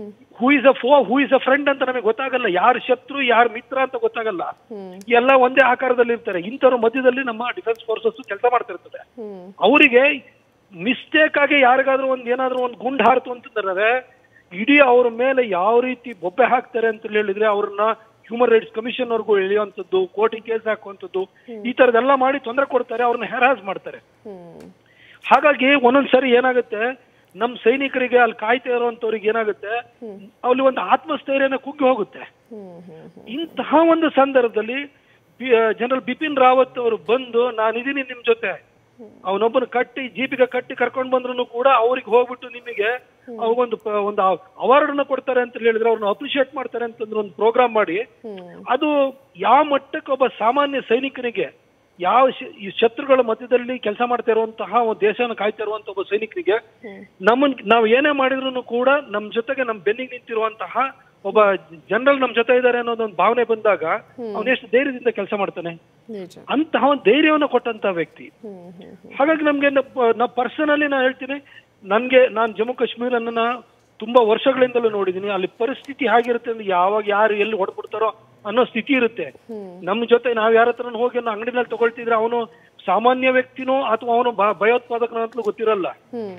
ಹೂ ಇಸ್ ಅ ಫೋ ಹೂ ಇಸ್ ಅ ಫ್ರೆಂಡ್ ಅಂತ ನಮಗೆ ಗೊತ್ತಾಗಲ್ಲ ಯಾರು ಶತ್ರು ಯಾರು ಮಿತ್ರ ಅಂತ ಗೊತ್ತಾಗಲ್ಲ ಎಲ್ಲ ಒಂದೇ ಆಕಾರದಲ್ಲಿ ಇರ್ತಾರೆ ಇಂಥವ್ರ ಮಧ್ಯದಲ್ಲಿ ನಮ್ಮ ಡಿಫೆನ್ಸ್ ಫೋರ್ಸಸ್ ಕೆಲಸ ಮಾಡ್ತಿರ್ತದೆ ಹ್ಮ್ ಅವರಿಗೆ ಮಿಸ್ಟೇಕ್ ಆಗಿ ಯಾರಿಗಾದ್ರೂ ಒಂದ್ ಏನಾದ್ರೂ ಒಂದ್ ಗುಂಡ್ ಹಾರ್ತು ಅಂತಂದ್ರೆ ಇಡೀ ಅವ್ರ ಮೇಲೆ ಯಾವ ರೀತಿ ಬೊಬ್ಬೆ ಹಾಕ್ತಾರೆ ಅಂತ ಹೇಳಿದ್ರೆ ಅವ್ರನ್ನ ಹ್ಯೂಮನ್ ರೈಟ್ಸ್ ಕಮಿಷನ್ ವರ್ಗೂ ಎಳೆಯುವಂಥದ್ದು ಕೋರ್ಟಿಗೆ ಕೇಸ್ ಹಾಕುವಂಥದ್ದು ಈ ತರದೆಲ್ಲ ಮಾಡಿ ತೊಂದರೆ ಕೊಡ್ತಾರೆ ಅವ್ರನ್ನ ಹೆರಾಸ್ ಮಾಡ್ತಾರೆ ಹ್ಮ್ ಹಾಗಾಗಿ ಒಂದೊಂದ್ ಸರಿ ಏನಾಗುತ್ತೆ ನಮ್ ಸೈನಿಕರಿಗೆ ಅಲ್ಲಿ ಕಾಯ್ತಾ ಇರುವಂತವ್ರಿಗೆ ಏನಾಗುತ್ತೆ ಅಲ್ಲಿ ಒಂದು ಆತ್ಮಸ್ಥೈರ್ಯನ ಕುಗ್ಗಿ ಹೋಗುತ್ತೆ ಹ್ಮ್ ಹ್ಮ್ ಇಂತಹ ಒಂದು ಸಂದರ್ಭದಲ್ಲಿ ಜನರಲ್ ಬಿಪಿನ್ ರಾವತ್ ಅವರು ಬಂದು ನಾನಿದ್ದೀನಿ ನಿಮ್ ಜೊತೆ ಅವನೊಬ್ಬನ ಕಟ್ಟಿ ಜೀಪಿಗೆ ಕಟ್ಟಿ ಕರ್ಕೊಂಡ್ ಬಂದ್ರು ಕೂಡ ಅವ್ರಿಗೆ ಹೋಗ್ಬಿಟ್ಟು ನಿಮಗೆ ಅವ್ರಿಗೊಂದು ಪ- ಒಂದು ಅವಾರ್ಡ್ ನ ಕೊಡ್ತಾರೆ ಅಂತ ಹೇಳಿದ್ರೆ ಅವ್ರನ್ನ ಅಪ್ರಿಶಿಯೇಟ್ ಮಾಡ್ತಾರೆ ಅಂತಂದ್ರೆ ಒಂದು ಪ್ರೋಗ್ರಾಮ್ ಮಾಡಿ ಹ್ಮ್ ಅದು ಯಾವ ಮಟ್ಟಕ್ಕೆ ಒಬ್ಬ ಸಾಮಾನ್ಯ ಸೈನಿಕನಿಗೆ ಯಾವ ಶ- ಈ ಶತ್ರುಗಳ ಮಧ್ಯದಲ್ಲಿ ಕೆಲಸ ಮಾಡ್ತಾ ಇರುವಂತಹ ಒಂದು ದೇಶನ ಕಾಯ್ತಾ ಇರುವಂತಹ ಒಬ್ಬ ಸೈನಿಕನಿಗೆ ನಮ್ಮನ್ ನಾವು ಏನೇ ಮಾಡಿದ್ರು ಕೂಡ ನಮ್ ಜೊತೆಗೆ ನಮ್ ಬೆನ್ನಿಗೆ ನಿಂತಿರುವಂತಹ ಒಬ್ಬ ಜನರಲ್ ನಮ್ ಜೊತೆ ಇದ್ದಾರೆ ಅನ್ನೋದೊಂದು ಭಾವನೆ ಬಂದಾಗ ಅವನು ಎಷ್ಟು ಧೈರ್ಯದಿಂದ ಕೆಲಸ ಮಾಡ್ತಾನೆ ನಿಜ ಅಂತಹ ಒಂದು ಧೈರ್ಯವನ್ನು ಕೊಟ್ಟಂತ ವ್ಯಕ್ತಿ ಹ್ಮ್ ಹ್ಮ್ ಹಾಗಾಗಿ ನಮ್ಗೆ ನಾ ಪರ್ಸನಲಿ ನಾ ಹೇಳ್ತೀನಿ ನನ್ಗೆ ನಾನು ಜಮ್ಮು ಕಾಶ್ಮೀರನ್ನ ತುಂಬಾ ವರ್ಷಗಳಿಂದಲೂ ನೋಡಿದೀನಿ ಅಲ್ಲಿ ಪರಿಸ್ಥಿತಿ ಹೇಗಿರುತ್ತೆ ಅಂದ್ರೆ ಯಾವಾಗ ಯಾರು ಎಲ್ಲಿ ಹೊಡ್ಬಿಡ್ತಾರೋ ಅನ್ನೋ ಸ್ಥಿತಿ ಇರುತ್ತೆ ನಮ್ಮ ಜೊತೆ ನಾವ್ ಯಾರ ಹತ್ರ ಹೋಗಿ ನಾವು ಅಂಗಡಿನಲ್ಲಿ ತಗೊಳ್ತಿದ್ರೆ ಅವನು ಸಾಮಾನ್ಯ ವ್ಯಕ್ತಿನೋ ಅಥವಾ ಅವನು ಭಯೋತ್ಪಾದಕನೋ ಅಂತಲೂ ಗೊತ್ತಿರಲ್ಲ ಹ್ಮ್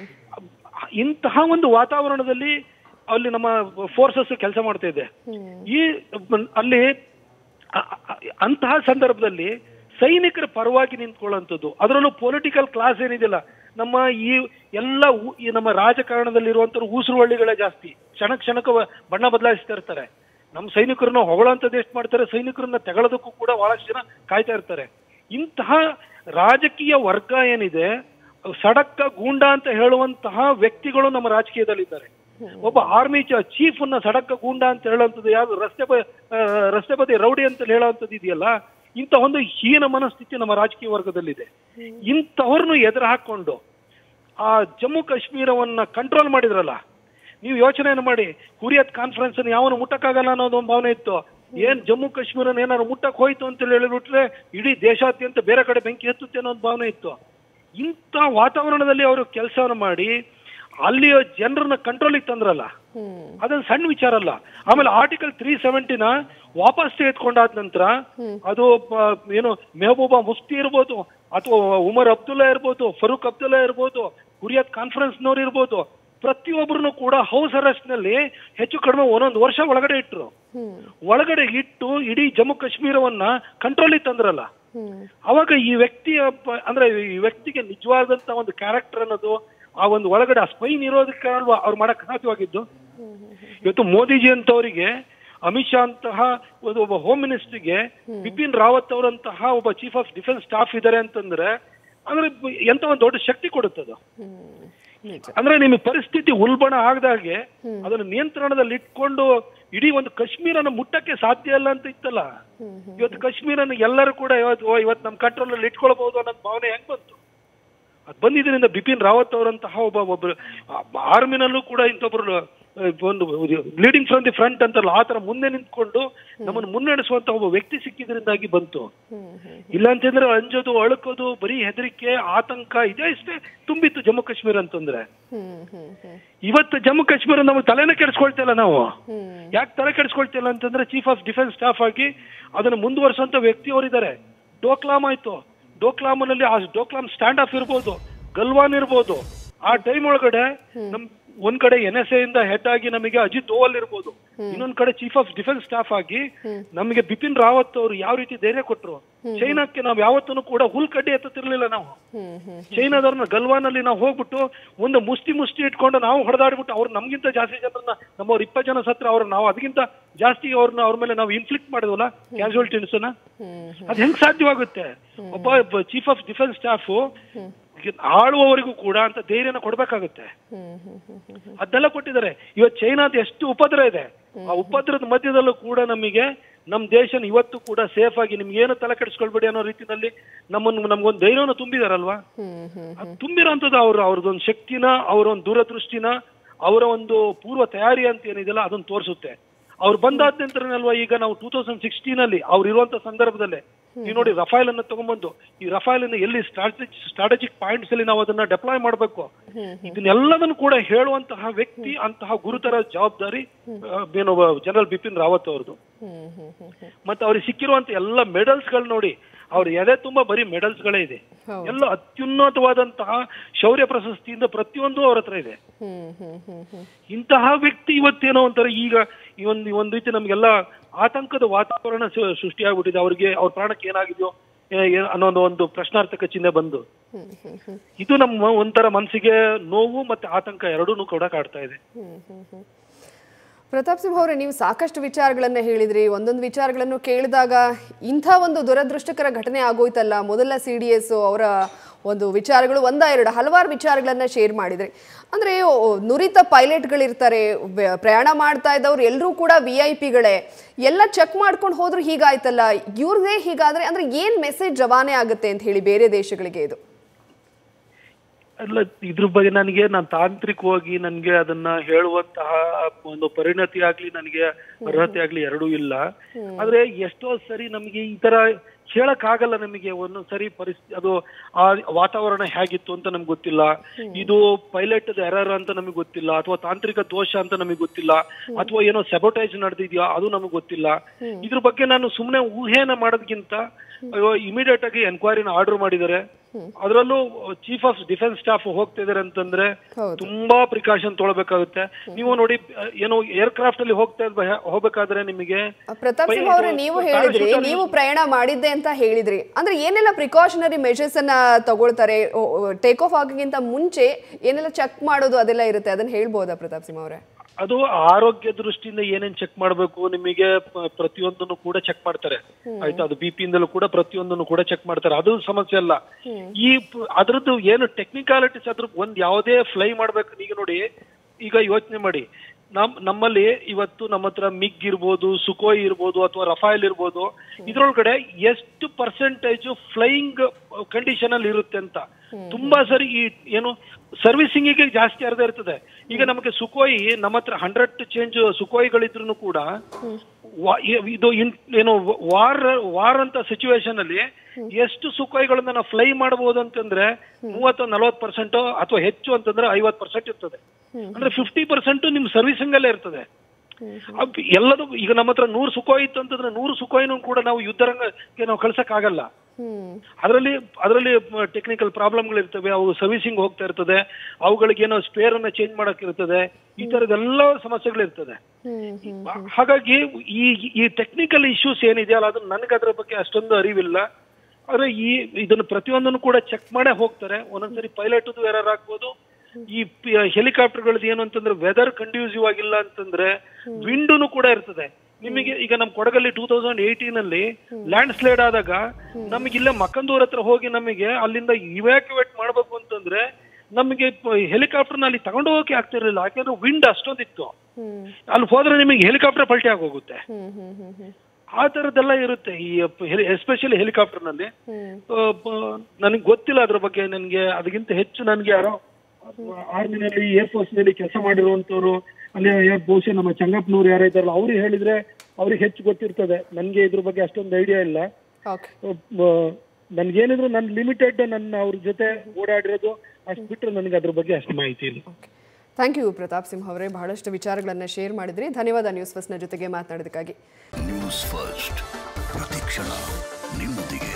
ಇಂತಹ ಒಂದು ವಾತಾವರಣದಲ್ಲಿ ಅಲ್ಲಿ ನಮ್ಮ ಫೋರ್ಸಸ್ ಕೆಲಸ ಮಾಡ್ತಾ ಇದೆ ಈ ಅಲ್ಲಿ ಅ- ಅ- ಅಂತಹ ಸಂದರ್ಭದಲ್ಲಿ ಸೈನಿಕರ ಪರವಾಗಿ ನಿಂತ್ಕೊಳ್ಳುವಂಥದ್ದು ಅದರಲ್ಲೂ ಪೊಲಿಟಿಕಲ್ ಕ್ಲಾಸ್ ಏನಿದೆಯಲ್ಲ ನಮ್ಮ ಈ ಎಲ್ಲ ಊ- ಈ ನಮ್ಮ ರಾಜಕಾರಣದಲ್ಲಿರುವಂತ ಉಸುರುವಳ್ಳಿಗಳೇ ಜಾಸ್ತಿ ಕ್ಷಣ ಕ್ಷಣಕ್ಕೆ ವ- ಬಣ್ಣ ಬದಲಾಯಿಸ್ತಾ ಇರ್ತಾರೆ ನಮ್ಮ ಸೈನಿಕರನ್ನ ಹೊಗಳಂತದ್ದು ಎಷ್ಟು ಮಾಡ್ತಾರೆ ಸೈನಿಕರನ್ನ ತೆಗಳೋದಕ್ಕೂ ಕೂಡ ಬಹಳಷ್ಟು ಜನ ಕಾಯ್ತಾ ಇರ್ತಾರೆ ಇಂತಹ ರಾಜಕೀಯ ವರ್ಗ ಏನಿದೆ ಸಡಕ್ಕ ಗೂಂಡ ಅಂತ ಹೇಳುವಂತಹ ವ್ಯಕ್ತಿಗಳು ನಮ್ಮ ರಾಜಕೀಯದಲ್ಲಿದ್ದಾರೆ ಒಬ್ಬ ಆರ್ಮಿ ಚೀಫ್ ಅನ್ನ ಸಡಕ್ಕ ಗೂಂಡ ಅಂತ ಹೇಳುವಂಥದ್ದು ಯಾವ್ದು ರಸ್ತೆ ಬ ಆ, ರಸ್ತೆ ಬದಿ ರೌಡಿ ಅಂತ ಹೇಳುವಂಥದ್ದು ಇದೆಯಲ್ಲ ಇಂಥ ಒಂದು ಹೀನ ಮನಸ್ಥಿತಿ ನಮ್ಮ ರಾಜಕೀಯ ವರ್ಗದಲ್ಲಿದೆ ಇಂಥವ್ರನ್ನು ಎದುರು ಹಾಕೊಂಡು ಆ ಜಮ್ಮು ಕಾಶ್ಮೀರವನ್ನ ಕಂಟ್ರೋಲ್ ಮಾಡಿದ್ರಲ್ಲ ನೀವು ಯೋಚನೆಯನ್ನು ಮಾಡಿ ಹುರಿಯತ್ ಕಾನ್ಫರೆನ್ಸ್ ಅನ್ನು ಯಾವನು ಮುಟ್ಟಕ್ಕಾಗಲ್ಲ ಅನ್ನೋದು ಒಂದು ಭಾವನೆ ಇತ್ತು ಏನ್ ಜಮ್ಮು ಕಾಶ್ಮೀರನ ಏನಾದ್ರು ಮುಟ್ಟಕ್ ಹೋಯ್ತು ಅಂತ ಹೇಳಿಬಿಟ್ರೆ ಇಡೀ ದೇಶಾದ್ಯಂತ ಬೇರೆ ಕಡೆ ಬೆಂಕಿ ಹತ್ತುತ್ತೆ ಅನ್ನೋ ಒಂದು ಭಾವನೆ ಇತ್ತು ಇಂಥ ವಾತಾವರಣದಲ್ಲಿ ಅವರು ಕೆಲಸವನ್ನು ಮಾಡಿ ಅಲ್ಲಿಯ ಜನರನ್ನ ಕಂಟ್ರೋಲಿಗೆ ತಂದ್ರಲ್ಲ ಹ್ಮ್ ಅದೊಂದು ಸಣ್ಣ ವಿಚಾರ ಅಲ್ಲ ಆಮೇಲೆ ಆರ್ಟಿಕಲ್ ತ್ರೀ ಸೆವೆಂಟಿನ ವಾಪಸ್ ತೆಗೆದುಕೊಂಡಾದ ನಂತರ ಅದು ಪ- ಏನು ಮೆಹಬೂಬಾ ಮುಫ್ತಿ ಇರ್ಬೋದು ಅಥವಾ ಉಮರ್ ಅಬ್ದುಲ್ಲಾ ಇರ್ಬೋದು ಫರೂಕ್ ಅಬ್ದುಲ್ಲಾ ಇರ್ಬೋದು ಹುರಿಯತ್ ಕಾನ್ಫರೆನ್ಸ್ನವ್ರು ಇರ್ಬೋದು ಪ್ರತಿಯೊಬ್ಬರನ್ನು ಕೂಡ ಹೌಸ್ ಅರೆಸ್ಟ್ ನಲ್ಲಿ ಹೆಚ್ಚು ಕಡಿಮೆ ಒಂದೊಂದು ವರ್ಷ ಒಳಗಡೆ ಇಟ್ರು ಹ್ಮ್ ಒಳಗಡೆ ಇಟ್ಟು ಇಡೀ ಜಮ್ಮು ಕಾಶ್ಮೀರವನ್ನ ಕಂಟ್ರೋಲಿಗೆ ತಂದ್ರಲ್ಲ ಹ್ಮ್ ಅವಾಗ ಈ ವ್ಯಕ್ತಿಯ ಪ- ಅಂದ್ರೆ ಈ ವ್ಯಕ್ತಿಗೆ ನಿಜವಾದಂತ ಒಂದು ಕ್ಯಾರೆಕ್ಟರ್ ಅನ್ನೋದು ಆ ಒಂದು ಒಳಗಡೆ ಆ ಸ್ಪೈನ್ ಇರೋದಕ್ಕೆ ಅಲ್ವಾ ಅವ್ರು ಮಾಡಕ್ ಸಾಧ್ಯವಾಗಿದ್ದು ಇವತ್ತು ಮೋದಿಜಿ ಅಂತವರಿಗೆ ಅಮಿತ್ ಶಾ ಅಂತಹ ಒಂದು ಒಬ್ಬ ಹೋಮ್ ಮಿನಿಸ್ಟರ್ಗೆ ಬಿಪಿನ್ ರಾವತ್ ಅವರಂತಹ ಒಬ್ಬ ಚೀಫ್ ಆಫ್ ಡಿಫೆನ್ಸ್ ಸ್ಟಾಫ್ ಇದ್ದಾರೆ ಅಂತಂದ್ರೆ ಅಂದ್ರೆ ಬ- ಎಂತ ಒಂದು ದೊಡ್ಡ ಶಕ್ತಿ ಕೊಡುತ್ತದು ಹ್ಮ್ ನಿಜ ಅಂದ್ರೆ ನಿಮಗೆ ಪರಿಸ್ಥಿತಿ ಉಲ್ಬಣ ಆಗದಾಗೆ ಅದನ್ನು ನಿಯಂತ್ರಣದಲ್ಲಿ ಇಟ್ಕೊಂಡು ಇಡೀ ಒಂದು ಕಾಶ್ಮೀರನ ಮುಟ್ಟಕ್ಕೆ ಸಾಧ್ಯ ಇಲ್ಲ ಅಂತ ಇತ್ತಲ್ಲ ಹ್ಮ್ ಹ್ಮ್ ಇವತ್ತು ಕಾಶ್ಮೀರನ ಎಲ್ಲರೂ ಕೂಡ ಇವತ್ತು ಓ, ಇವತ್ತು ನಮ್ಮ ಕಂಟ್ರೋಲ್ ಅಲ್ಲಿ ಇಟ್ಕೊಳ್ಬಹುದು ಅನ್ನೋ ಭಾವನೆ ಹೆಂಗ್ ಬಂತು ಅದು ಬಂದಿದ್ರಿಂದ ಬಿಪಿನ್ ರಾವತ್ ಅವರಂತಹ ಒಬ್ಬ ಒಬ್ಬರು ಆರ್ಮಿನಲ್ಲೂ ಕೂಡ ಇಂಥೊಬ್ರು ಆ, ಒಂದು ಲೀಡಿಂಗ್ ಫ್ರಮ್ ದಿ ಫ್ರಂಟ್ ಅಂತಲ್ಲ ಆ ತರ ಮುಂದೆ ನಿಂತ್ಕೊಂಡು ನಮ್ಮನ್ನು ಮುನ್ನಡೆಸುವಂತ ಒಬ್ಬ ವ್ಯಕ್ತಿ ಸಿಕ್ಕಿದ್ರಿಂದಾಗಿ ಬಂತು ಹ್ಮ್ ಹ್ಮ್ ಇಲ್ಲ ಅಂತಂದ್ರೆ ಅಂಜೋದು ಅಳುಕೋದು ಬರೀ ಹೆದರಿಕೆ ಆತಂಕ ಇದೇ ಇಷ್ಟೇ ತುಂಬಿತ್ತು ಜಮ್ಮು ಕಾಶ್ಮೀರ ಅಂತಂದ್ರೆ ಹ್ಮ್ ಹ್ಮ್ ಹ್ಮ್ ಇವತ್ತು ಜಮ್ಮು ಕಾಶ್ಮೀರ ನಮಗೆ ತಲೆನೇ ಕೆಡಿಸ್ಕೊಳ್ತಾ ಇಲ್ಲ ನಾವು ಹ್ಮ್ ಯಾಕೆ ತಲೆ ಕೆಡಿಸ್ಕೊಳ್ತಿಲ್ಲ ಅಂತಂದ್ರೆ ಚೀಫ್ ಆಫ್ ಡಿಫೆನ್ಸ್ ಸ್ಟಾಫ್ ಆಗಿ ಅದನ್ನು ಮುಂದುವರಿಸುವಂತ ವ್ಯಕ್ತಿ ಅವರಿದ್ದಾರೆ ಡೋಕ್ಲಾಮ್ ಆಯ್ತು ಡೋಕ್ಲಾಮ್ನಲ್ಲಿ ಆ ಡೋಕ್ಲಾಮ್ ಸ್ಟ್ಯಾಂಡ್ ಆಫ್ ಇರ್ಬೋದು ಗಲ್ವಾನ್ ಇರ್ಬೋದು ಆ ಟೈಮ್ ಒಳಗಡೆ ನಮ್ ಒಂದ್ ಕಡೆ ಎನ್ ಎಸ್ ಎ ಇಂದ ಹೆಡ್ ಆಗಿ ನಮಗೆ ಅಜಿತ್ ದೋವಲ್ ಇರ್ಬೋದು ಇನ್ನೊಂದ್ ಕಡೆ ಚೀಫ್ ಆಫ್ ಡಿಫೆನ್ಸ್ ಸ್ಟಾಫ್ ಆಗಿ ನಮಗೆ ಬಿಪಿನ್ ರಾವತ್ ಅವರು ಯಾವ ರೀತಿ ಧೈರ್ಯ ಕೊಟ್ರು ಚೈನಾಕ್ಕೆ ನಾವು ಯಾವತ್ತೂ ಕೂಡ ಹುಲ್ ಕಡ್ಡಿ ಎತ್ತುತ್ತಿರ್ಲಿಲ್ಲ ನಾವು ಹ್ಮ್ ಹ್ಮ್ ಚೈನಾದವ್ರನ್ನ ಗಲ್ವಾನಲ್ಲಿ ನಾವು ಹೋಗ್ಬಿಟ್ಟು ಒಂದು ಮುಷ್ಟಿ ಮುಷ್ಟಿ ಇಟ್ಕೊಂಡು ನಾವು ಹೊಡೆದಾಡ್ಬಿಟ್ಟು ಅವ್ರು ನಮ್ಗಿಂತ ಜಾಸ್ತಿ ಜನರನ್ನ ನಮ್ಮವ್ರು ಇಪ್ಪತ್ತು ಜನ ಸತ್ರ ಅವ್ರ ನಾವು ಅದಕ್ಕಿಂತ ಜಾಸ್ತಿ ಅವ್ರನ್ನ ಅವ್ರ ಮೇಲೆ ನಾವು ಇನ್ಫ್ಲಿಕ್ಟ್ ಮಾಡಿದ್ವಲ್ಲ ಕ್ಯಾಶುವಲ್ಟೀಸ್ ಹ್ಮ್ ಅದ್ ಹೆಂಗ್ ಸಾಧ್ಯವಾಗುತ್ತೆ ಒಬ್ಬ ಚೀಫ್ ಆಫ್ ಡಿಫೆನ್ಸ್ ಸ್ಟಾಫ್ ಆಳುವವರಿಗೂ ಕೂಡ ಅಂತ ಧೈರ್ಯನ ಕೊಡ್ಬೇಕಾಗುತ್ತೆ ಹ್ಮ್ ಹ್ಮ್ ಹ್ಮ್ ಹ್ಮ್ ಅದನ್ನೆಲ್ಲ ಕೊಟ್ಟಿದ್ದಾರೆ ಇವತ್ತು ಚೈನಾದ ಎಷ್ಟು ಉಪದ್ರ ಇದೆ ಆ ಉಪದ್ರದ ಮಧ್ಯದಲ್ಲೂ ಕೂಡ ನಮಗೆ ನಮ್ ದೇಶನ ಇವತ್ತು ಕೂಡ ಸೇಫ್ ಆಗಿ ನಿಮ್ಗೆ ಏನು ತಲೆ ಕೆಡಿಸ್ಕೊಳ್ಬೇಡಿ ಅನ್ನೋ ರೀತಿನಲ್ಲಿ ನಮ್ಮನ್ನು ನಮ್ಗೊಂದು ಧೈರ್ಯವನ್ನು ತುಂಬಿದಾರಲ್ವಾ ಹ್ಮ್ ಹ್ಮ್ ಅದು ತುಂಬಿರೋಂಥದ್ದು ಅವ್ರ ಅವ್ರದ್ದೊಂದು ಶಕ್ತಿನ ಅವರ ಒಂದು ದೂರದೃಷ್ಟಿನ ಅವರ ಒಂದು ಪೂರ್ವ ತಯಾರಿ ಅಂತ ಏನಿದೆಯಲ್ಲ ಅದನ್ನ ತೋರಿಸುತ್ತೆ ಅವ್ರು ಬಂದಾದ ನಂತರನಲ್ವಾ ಈಗ ನಾವು ಟೂ ತೌಸಂಡ್ ಸಿಕ್ಸ್ಟೀನ್ ಅಲ್ಲಿ ಅವ್ರು ಇರುವಂತ ಸಂದರ್ಭದಲ್ಲೇ ನೀವು ನೋಡಿ ರಫೈಲ್ ಅನ್ನ ತಗೊಂಡ್ಬಂದು ಈ ರಫೈಲ್ ಅನ್ನ ಎಲ್ಲಿ ಸ್ಟ್ರಾಟಜಿಕ್ ಪಾಯಿಂಟ್ಸ್ ಅಲ್ಲಿ ನಾವು ಅದನ್ನ ಡೆಪ್ಲಾಯ್ ಮಾಡಬೇಕು ಇದನ್ನೆಲ್ಲದನ್ನು ಕೂಡ ಹೇಳುವಂತಹ ವ್ಯಕ್ತಿ ಅಂತಹ ಗುರುತರ ಜವಾಬ್ದಾರಿ ಆ, ಏನು ಜನರಲ್ ಬಿಪಿನ್ ರಾವತ್ ಅವ್ರದ್ದು ಹ್ಮ್ ಹ್ಮ್ ಹ್ಮ್ ಹ್ಮ್ ಮತ್ತೆ ಅವ್ರಿಗೆ ಸಿಕ್ಕಿರುವಂತ ಎಲ್ಲ ಮೆಡಲ್ಸ್ ಗಳು ನೋಡಿ ಅವ್ರ ಎದೆ ತುಂಬಾ ಬರೀ ಮೆಡಲ್ಸ್ ಗಳೇ ಇದೆ ಹೌದು. ಎಲ್ಲ ಅತ್ಯುನ್ನತವಾದಂತಹ ಶೌರ್ಯ ಪ್ರಶಸ್ತಿಯಿಂದ ಪ್ರತಿಯೊಂದು ಅವ್ರ ಹತ್ರ ಇದೆ ಹ್ಮ್ ಹ್ಮ್ ಹ್ಮ್ ಹ್ಮ್ ಇಂತಹ ವ್ಯಕ್ತಿ ಇವತ್ತೇನೋ ಒಂಥರ ಈಗ ಈ ಒಂದು ಈ ಒಂದ್ ರೀತಿ ನಮ್ಗೆಲ್ಲ ಆತಂಕದ ವಾತಾವರಣ ಸೃ- ಸೃಷ್ಟಿಯಾಗ್ಬಿಟ್ಟಿದೆ ಅವ್ರಿಗೆ ಅವ್ರ ಪ್ರಾಣಕ್ಕೆ ಏನಾಗಿದೆಯೋ ಏ- ಏ- ಅನ್ನೋ ಒಂದು ಪ್ರಶ್ನಾರ್ಥಕ ಚಿಹ್ನೆ ಬಂದು ಇದು ನಮ್ಮ ಒಂಥರ ಮನಸ್ಸಿಗೆ ನೋವು ಮತ್ತೆ ಆತಂಕ ಎರಡೂ ಕೂಡ ಕಾಡ್ತಾ ಇದೆ ಪ್ರತಾಪ್ ಸಿಂಹ ಅವರೇ ನೀವು ಸಾಕಷ್ಟು ವಿಚಾರಗಳನ್ನ ಹೇಳಿದ್ರಿ ಒಂದೊಂದು ವಿಚಾರಗಳನ್ನು ಕೇಳಿದಾಗ ಇಂಥ ಒಂದು ದುರದೃಷ್ಟಕರ ಘಟನೆ ಆಗೋಯ್ತಲ್ಲ ಮೊದಲ ಸಿ ಡಿ ಎಸ್ ಅವರ ಒಂದು ವಿಚಾರಗಳು ಒಂದ ಎರಡು ಹಲವಾರು ವಿಚಾರಗಳನ್ನ ಶೇರ್ ಮಾಡಿದ್ರಿ ಅಂದ್ರೆ ಓ, ನುರಿತ ಪೈಲಟ್ಗಳಿರ್ತಾರೆ ವ್ಯ- ಪ್ರಯಾಣ ಮಾಡ್ತಾ ಇದ್ದವ್ರು ಎಲ್ಲರೂ ಕೂಡ ವಿ ಐ ಪಿಗಳೇ ಎಲ್ಲ ಚೆಕ್ ಮಾಡ್ಕೊಂಡು ಹೋದ್ರು ಹೀಗಾಯ್ತಲ್ಲ ಇವ್ರದೇ ಹೀಗಾದ್ರೆ ಅಂದ್ರೆ ಏನ್ ಮೆಸೇಜ್ ರವಾನೆ ಆಗುತ್ತೆ ಅಂತ ಹೇಳಿ ಬೇರೆ ದೇಶಗಳಿಗೆ ಇದು ಅಲ್ಲ ಇದ್ರ ಬಗ್ಗೆ ನನಗೆ ನಾನು ತಾಂತ್ರಿಕವಾಗಿ ನನಗೆ ಅದನ್ನ ಹೇಳುವಂತಹ ಒಂದು ಪರಿಣತಿ ಆಗ್ಲಿ ನನಗೆ ಅರ್ಹತೆ ಆಗ್ಲಿ ಎರಡೂ ಇಲ್ಲ ಆದ್ರೆ ಎಷ್ಟೋ ಸರಿ ನಮಗೆ ಈ ತರ ಹೇಳಕ್ ಆಗಲ್ಲ ನಮಗೆ ಒಂದೊಂದ್ ಸರಿ ಪರಿಸ್ಥಿತಿ ಅದು ಆ ವಾತಾವರಣ ಹೇಗಿತ್ತು ಅಂತ ನಮ್ಗೆ ಗೊತ್ತಿಲ್ಲ ಇದು ಪೈಲಟ್ ಎರರ್ ಅಂತ ನಮಗೆ ಗೊತ್ತಿಲ್ಲ ಅಥವಾ ತಾಂತ್ರಿಕ ದೋಷ ಅಂತ ನಮಗೆ ಗೊತ್ತಿಲ್ಲ ಅಥವಾ ಏನೋ ಸೆಬೋಟೈಸ್ ನಡೆದಿದ್ಯಾ ಅದು ನಮಗೆ ಗೊತ್ತಿಲ್ಲ ಇದ್ರ ಬಗ್ಗೆ ನಾನು ಸುಮ್ಮನೆ ಊಹೆನ ಮಾಡೋದಕ್ಕಿಂತ ಇಮಿಡಿಯೇಟ್ ಆಗಿ ಎನ್ಕ್ವೈರಿನ ಆರ್ಡರ್ ಮಾಡಿದ್ದಾರೆ ಅದರಲ್ಲೂ ಚೀಫ್ ಆಫ್ ಡಿಫೆನ್ಸ್ ಸ್ಟಾಫ್ ಹೋಗ್ತಾ ಇದಾರೆ ಅಂತಂದ್ರೆ ಹೌದು. ತುಂಬಾ ಪ್ರಿಕಾಷನ್ ತೊಗೊಳ್ಬೇಕಾಗುತ್ತೆ ನೀವು ನೋಡಿ ಅಹ್, ಏನೋ ಏರ್ಕ್ರಾಫ್ಟ್ ಅಲ್ಲಿ ಹೋಗ್ತಾ ಇದ್ದ- ಹೋಗ್ಬೇಕಾದ್ರೆ ನಿಮಗೆ ಪ್ರತಾಪ್ ಸಿಂಹ ಅವರೇ ನೀವು ಇದು ಹೇಳಿದ್ರಿ parachute ನೀವು ಪ್ರಯಾಣ ಮಾಡಿದ್ದೆ ಅಂತ ಹೇಳಿದ್ರಿ ಅಂದ್ರೆ ಏನೆಲ್ಲ ಪ್ರಿಕಾಷನರಿ ಮೆಷರ್ಸ್ ಅನ್ನ ತಗೊಳ್ತಾರೆ ಟೇಕ್ ಆಫ್ ಆಗೋಕ್ಕಿಂತ ಮುಂಚೆ ಏನೆಲ್ಲ ಚೆಕ್ ಮಾಡೋದು ಅದೆಲ್ಲ ಇರುತ್ತೆ ಅದನ್ನ ಹೇಳ್ಬೋದಾ ಪ್ರತಾಪ್ ಸಿಂಹ ಅವರೇ ಅದು ಆರೋಗ್ಯ ದೃಷ್ಟಿಯಿಂದ ಏನೇನ್ ಚೆಕ್ ಮಾಡ್ಬೇಕು ನಿಮಗೆ ಪ- ಪ್ರತಿಯೊಂದನ್ನು ಕೂಡ ಚೆಕ್ ಮಾಡ್ತಾರೆ ಆಯ್ತಾ ಅದು ಬಿ ಇಂದಲೂ ಕೂಡ ಪ್ರತಿಯೊಂದನ್ನು ಕೂಡ ಚೆಕ್ ಮಾಡ್ತಾರೆ ಅದು ಸಮಸ್ಯೆ ಅಲ್ಲ ಈ ಪ- ಅದ್ರದ್ದು ಏನು ಟೆಕ್ನಿಕಾಲಿಟೀಸ್ ಅದ್ರ ಒಂದ್ ಯಾವುದೇ ಫ್ಲೈ ಮಾಡ್ಬೇಕು ಈಗ ನೋಡಿ ಈಗ ಯೋಚನೆ ಮಾಡಿ ನಮ್ ನಮ್ಮಲ್ಲಿ ಇವತ್ತು ನಮ್ಮ ಹತ್ರ ಮಿಗ್ ಇರ್ಬೋದು ಸುಕೋಯ್ ಇರ್ಬೋದು ಅಥವಾ ರಫಾಯಲ್ ಇರ್ಬೋದು ಇದ್ರೊಳಗಡೆ ಎಷ್ಟು ಪರ್ಸೆಂಟೇಜ್ ಫ್ಲೈಯಿಂಗ್ ಕಂಡೀಷನ್ ಅಲ್ಲಿ ಇರುತ್ತೆ ಅಂತ ತುಂಬಾ ಸರಿ ಈ ಏನು ಸರ್ವಿಸಿಂಗ್ ಗೆ ಜಾಸ್ತಿ ಅರ್ಧ ಇರ್ತದೆ ಈಗ ನಮಗೆ ಸುಕೋಯಿ ನಮ್ಮ ಹತ್ರ ಹಂಡ್ರೆಡ್ ಚೇಂಜ್ ಸುಕೋಯಿಗಳಿದ್ರು ಕೂಡ ವಾ- ಇ- ಇದು ಇನ್- ಏನು ವಾರ್ ವಾರ್ ಅಂತ ಸಿಚುವೇಶನ್ ಅಲ್ಲಿ ಎಷ್ಟು ಸುಕೋಯಿಗಳನ್ನ ನಾವು ಫ್ಲೈ ಮಾಡಬಹುದು ಅಂತಂದ್ರೆ ಮೂವತ್ತು ನಲವತ್ತು ಪರ್ಸೆಂಟ್ ಅಥವಾ ಹೆಚ್ಚು ಅಂತಂದ್ರೆ ಐವತ್ತು ಪರ್ಸೆಂಟ್ ಇರ್ತದೆ ಅಂದ್ರೆ ಫಿಫ್ಟಿ ಪರ್ಸೆಂಟ್ ನಿಮ್ ಸರ್ವಿಸಿಂಗ್ ಅಲ್ಲೇ ಇರ್ತದೆ ಅದ್ ಎಲ್ಲದೂ ಈಗ ನಮ್ಮ ಹತ್ರ ನೂರು ಸುಕೋಯ್ ಇತ್ತು ಅಂತಂದ್ರೆ ನೂರು ಸುಕೋಯ್ನು ಕೂಡ ನಾವು ಯುದ್ಧರಂಗಕ್ಕೆ ನಾವು ಕಳ್ಸಕ್ ಆಗಲ್ಲ ಹ್ಮ್ ಅದರಲ್ಲಿ ಅದರಲ್ಲಿ ಟೆಕ್ನಿಕಲ್ ಪ್ರಾಬ್ಲಮ್ಗಳು ಇರ್ತವೆ ಅವು ಸರ್ವಿಸಿಂಗ್ ಹೋಗ್ತಾ ಇರ್ತದೆ ಅವುಗಳಿಗೆ ಏನೋ ಸ್ಪೇರ್ ಅನ್ನ ಚೇಂಜ್ ಮಾಡಕ್ ಇರ್ತದೆ ಈ ತರದೆಲ್ಲ ಸಮಸ್ಯೆಗಳು ಇರ್ತದೆ ಹ್ಮ್ ಹ್ಮ್ ಹಾಗಾಗಿ ಈ ಈ ಟೆಕ್ನಿಕಲ್ ಇಶ್ಯೂಸ್ ಏನಿದೆಯಲ್ಲ ಅದು ನನಗೆ ಅದರ ಬಗ್ಗೆ ಅಷ್ಟೊಂದು ಅರಿವಿಲ್ಲ ಆದ್ರೆ ಈ ಇದನ್ನು ಪ್ರತಿಯೊಂದನ್ನು ಕೂಡ ಚೆಕ್ ಮಾಡೇ ಹೋಗ್ತಾರೆ ಒಂದೊಂದ್ಸರಿ ಪೈಲಟ್ ಎರರ್ ಆಗ್ಬೋದು ಈ ಹೆಲಿಕಾಪ್ಟರ್ಗಳದ್ದು ಏನು ಅಂತಂದ್ರೆ ವೆದರ್ ಕಂಡ್ಯೂಸಿವ್ ಆಗಿಲ್ಲ ಅಂತಂದ್ರೆ ವಿಂಡುನು ಕೂಡ ಇರ್ತದೆ ನಿಮಗೆ ಈಗ ನಮ್ ಕೊಡಗಲ್ಲಿ ಟೂ ತೌಸಂಡ್ ಏಯ್ಟೀನ್ ಅಲ್ಲಿ ಲ್ಯಾಂಡ್ ಸ್ಲೈಡ್ ಆದಾಗ ನಮಗೆ ಇಲ್ಲೇ ಮಕ್ಕಂದೂರ್ ಹತ್ರ ಹೋಗಿ ನಮಗೆ ಅಲ್ಲಿಂದ ಇವ್ಯಾಕ್ಯುವೇಟ್ ಮಾಡ್ಬೇಕು ಅಂತಂದ್ರೆ ನಮಗೆ ಹೆಲಿಕಾಪ್ಟರ್ನ ಅಲ್ಲಿ ತಗೊಂಡು ಹೋಗಕ್ಕೆ ಆಗ್ತಿರ್ಲಿಲ್ಲ ಯಾಕೆಂದ್ರೆ ವಿಂಡ್ ಅಷ್ಟೊಂದಿತ್ತು ಹ್ಮ್ ಅಲ್ಲಿ ಹೋದ್ರೆ ನಿಮಗೆ ಹೆಲಿಕಾಪ್ಟರ್ ಪಲ್ಟಿ ಆಗೋಗುತ್ತೆ ಹ್ಮ್ ಹ್ಮ್ ಹ್ಮ್ ಹ್ಮ್ ಆ ತರದ್ದೆಲ್ಲ ಇರುತ್ತೆ ಈ ಎಸ್ಪೆಷಲಿ ಹೆಲಿಕಾಪ್ಟರ್ ನಲ್ಲಿ ಹ್ಮ್ ನನಗೆ ಗೊತ್ತಿಲ್ಲ ಅದ್ರ ಬಗ್ಗೆ ನನಗೆ ಅದಕ್ಕಿಂತ ಹೆಚ್ಚು ನನಗೆ ಯಾರೋ ಆರ್ಮಿನಲ್ಲಿ ಏರ್ಫೋರ್ಸ್ ನಲ್ಲಿ ಕೆಲಸ ಮಾಡಿರುವಂತವ್ರು ಅಲ್ಲಿ ಯಾರ್ ಬಹುಶಃ ನಮ್ಮ ಚಂಗಪ್ಪನವ್ರು ಯಾರೋ ಇದ್ದಾರಲ್ಲ ಅವ್ರು ಹೇಳಿದ್ರೆ ಅವ್ರಿಗೆ ಹೆಚ್ಚು ಗೊತ್ತಿರ್ತದೆ ನನಗೆ ಇದ್ರ ಬಗ್ಗೆ ಅಷ್ಟೊಂದು ಐಡಿಯಾ ಇಲ್ಲ ಓಕೆ ನನ್ಗೇನಿದ್ರು ನನ್ನ ಲಿಮಿಟೆಡ್ ನನ್ನ ಅವ್ರ ಜೊತೆ ಓಡಾಡಿರೋದು ಅಷ್ಟು ಬಿಟ್ಟರೆ ನನಗೆ ಅದ್ರ ಬಗ್ಗೆ ಅಷ್ಟು ಮಾಹಿತಿ ಇಲ್ಲ okay thank you Pratap Simha ಅವರೇ ಬಹಳಷ್ಟು ವಿಚಾರಗಳನ್ನ ಶೇರ್ ಮಾಡಿದ್ರಿ ಧನ್ಯವಾದ ನ್ಯೂಸ್ ಫಸ್ಟ್ನ ಜೊತೆಗೆ ಮಾತನಾಡೋದಕ್ಕಾಗಿ ನ್ಯೂಸ್ ಫಸ್ಟ್ ಪ್ರತಿಕ್ಷಣ ನಿಮ್ಮೊಂದಿಗೆ